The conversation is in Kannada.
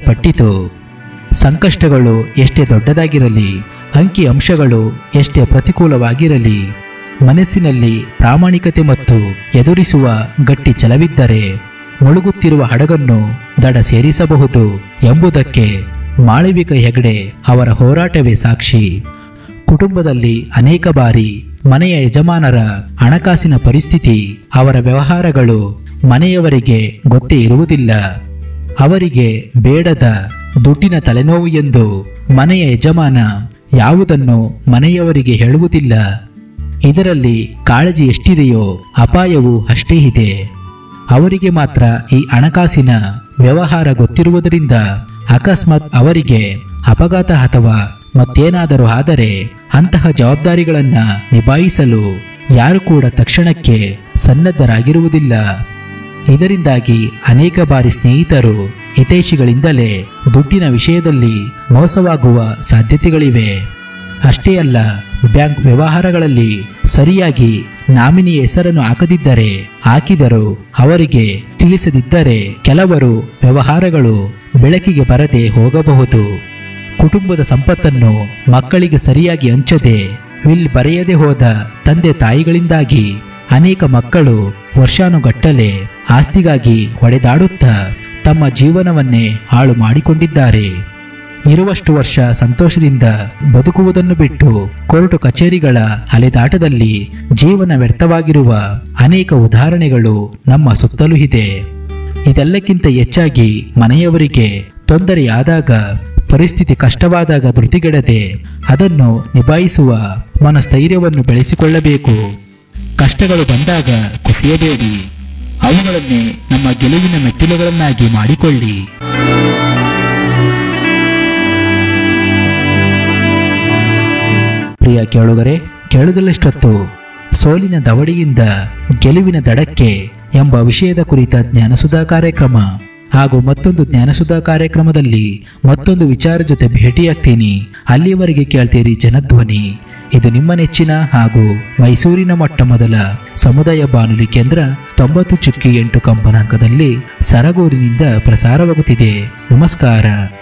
ಪಟ್ಟಿತು ಸಂಕಷ್ಟಗಳು ಎಷ್ಟೇ ದೊಡ್ಡದಾಗಿರಲಿ ಅಂಕಿ ಅಂಶಗಳು ಎಷ್ಟೇ ಪ್ರತಿಕೂಲವಾಗಿರಲಿ ಮನಸ್ಸಿನಲ್ಲಿ ಪ್ರಾಮಾಣಿಕತೆ ಮತ್ತು ಎದುರಿಸುವ ಗಟ್ಟಿ ಛಲವಿದ್ದರೆ ಮುಳುಗುತ್ತಿರುವ ಹಡಗನ್ನು ದಡ ಸೇರಿಸಬಹುದು ಎಂಬುದಕ್ಕೆ ಮಾಳವಿಕ ಹೆಗಡೆ ಅವರ ಹೋರಾಟವೇ ಸಾಕ್ಷಿ ಕುಟುಂಬದಲ್ಲಿ ಅನೇಕ ಬಾರಿ ಮನೆಯ ಯಜಮಾನರ ಹಣಕಾಸಿನ ಪರಿಸ್ಥಿತಿ ಅವರ ವ್ಯವಹಾರಗಳು ಮನೆಯವರಿಗೆ ಗೊತ್ತೇ ಇರುವುದಿಲ್ಲ ಅವರಿಗೆ ಬೇಡದ ದುಡ್ಡಿನ ತಲೆನೋವು ಎಂದು ಮನೆಯ ಯಜಮಾನ ಯಾವುದನ್ನು ಮನೆಯವರಿಗೆ ಹೇಳುವುದಿಲ್ಲ ಇದರಲ್ಲಿ ಕಾಳಜಿ ಎಷ್ಟಿದೆಯೋ ಅಪಾಯವೂ ಅಷ್ಟೇ ಇದೆ ಅವರಿಗೆ ಮಾತ್ರ ಈ ಹಣಕಾಸಿನ ವ್ಯವಹಾರ ಗೊತ್ತಿರುವುದರಿಂದ ಅಕಸ್ಮಾತ್ ಅವರಿಗೆ ಅಪಘಾತ ಅಥವಾ ಮತ್ತೇನಾದರೂ ಆದರೆ ಅಂತಹ ಜವಾಬ್ದಾರಿಗಳನ್ನ ನಿಭಾಯಿಸಲು ಯಾರು ಕೂಡ ತಕ್ಷಣಕ್ಕೆ ಸನ್ನದ್ಧರಾಗಿರುವುದಿಲ್ಲ ಇದರಿಂದಾಗಿ ಅನೇಕ ಬಾರಿ ಸ್ನೇಹಿತರು ಹಿತೈಷಿಗಳಿಂದಲೇ ದುಡ್ಡಿನ ವಿಷಯದಲ್ಲಿ ಮೋಸವಾಗುವ ಸಾಧ್ಯತೆಗಳಿವೆ ಅಷ್ಟೇ ಅಲ್ಲ ಬ್ಯಾಂಕ್ ವ್ಯವಹಾರಗಳಲ್ಲಿ ಸರಿಯಾಗಿ ನಾಮಿನಿ ಹೆಸರನ್ನು ಹಾಕದಿದ್ದರೆ ಹಾಕಿದರೂ ಅವರಿಗೆ ತಿಳಿಸದಿದ್ದರೆ ಕೆಲವರು ವ್ಯವಹಾರಗಳು ಬೆಳಕಿಗೆ ಬರದೆ ಹೋಗಬಹುದು ಕುಟುಂಬದ ಸಂಪತ್ತನ್ನು ಮಕ್ಕಳಿಗೆ ಸರಿಯಾಗಿ ಹಂಚದೆ ವಿಲ್ ಬರೆಯದೆ ಹೋದ ತಂದೆ ತಾಯಿಗಳಿಂದಾಗಿ ಅನೇಕ ಮಕ್ಕಳು ವರ್ಷಾನುಗಟ್ಟಲೆ ಆಸ್ತಿಗಾಗಿ ಹೊಡೆದಾಡುತ್ತಾ ತಮ್ಮ ಜೀವನವನ್ನೇ ಹಾಳು ಮಾಡಿಕೊಂಡಿದ್ದಾರೆ ಇರುವಷ್ಟು ವರ್ಷ ಸಂತೋಷದಿಂದ ಬದುಕುವುದನ್ನು ಬಿಟ್ಟು ಕೋರ್ಟು ಕಚೇರಿಗಳ ಅಲೆದಾಟದಲ್ಲಿ ಜೀವನ ವ್ಯರ್ಥವಾಗಿರುವ ಅನೇಕ ಉದಾಹರಣೆಗಳು ನಮ್ಮ ಸುತ್ತಲೂ ಇದೆ ಇದೆಲ್ಲಕ್ಕಿಂತ ಹೆಚ್ಚಾಗಿ ಮನೆಯವರಿಗೆ ತೊಂದರೆಯಾದಾಗ ಪರಿಸ್ಥಿತಿ ಕಷ್ಟವಾದಾಗ ಧೃತಿಗೆಡದೆ ಅದನ್ನು ನಿಭಾಯಿಸುವ ಮನಸ್ಥೈರ್ಯವನ್ನು ಬೆಳೆಸಿಕೊಳ್ಳಬೇಕು ಕಷ್ಟಗಳು ಬಂದಾಗ ಕುಸಿಯಬೇಡಿ ಅವುಗಳನ್ನೇ ನಮ್ಮ ಗೆಲುವಿನ ಮೆಟ್ಟಿಲುಗಳನ್ನಾಗಿ ಮಾಡಿಕೊಳ್ಳಿ ಪ್ರಿಯ ಕೇಳುಗರೆ ಕೇಳುವುದಲ್ಲಷ್ಟೊತ್ತು ಸೋಲಿನ ದವಡಿಯಿಂದ ಗೆಲುವಿನ ದಡಕ್ಕೆ ಎಂಬ ವಿಷಯದ ಕುರಿತ ಜ್ಞಾನಸುಧಾ ಕಾರ್ಯಕ್ರಮ ಹಾಗೂ ಮತ್ತೊಂದು ಜ್ಞಾನಸುಧಾ ಕಾರ್ಯಕ್ರಮದಲ್ಲಿ ಮತ್ತೊಂದು ವಿಚಾರ ಜೊತೆ ಭೇಟಿಯಾಗ್ತೀನಿ ಅಲ್ಲಿಯವರೆಗೆ ಕೇಳ್ತೀರಿ ಜನಧ್ವನಿ ಇದು ನಿಮ್ಮ ನೆಚ್ಚಿನ ಹಾಗೂ ಮೈಸೂರಿನ ಮೊಟ್ಟ ಮೊದಲ ಸಮುದಾಯ ಬಾನುಲಿ ಕೇಂದ್ರ ತೊಂಬತ್ತು ಚುಕ್ಕಿ ಎಂಟು ಕಂಪನಾಂಕದಲ್ಲಿ ಸರಗೂರಿನಿಂದ ಪ್ರಸಾರವಾಗುತ್ತಿದೆ ನಮಸ್ಕಾರ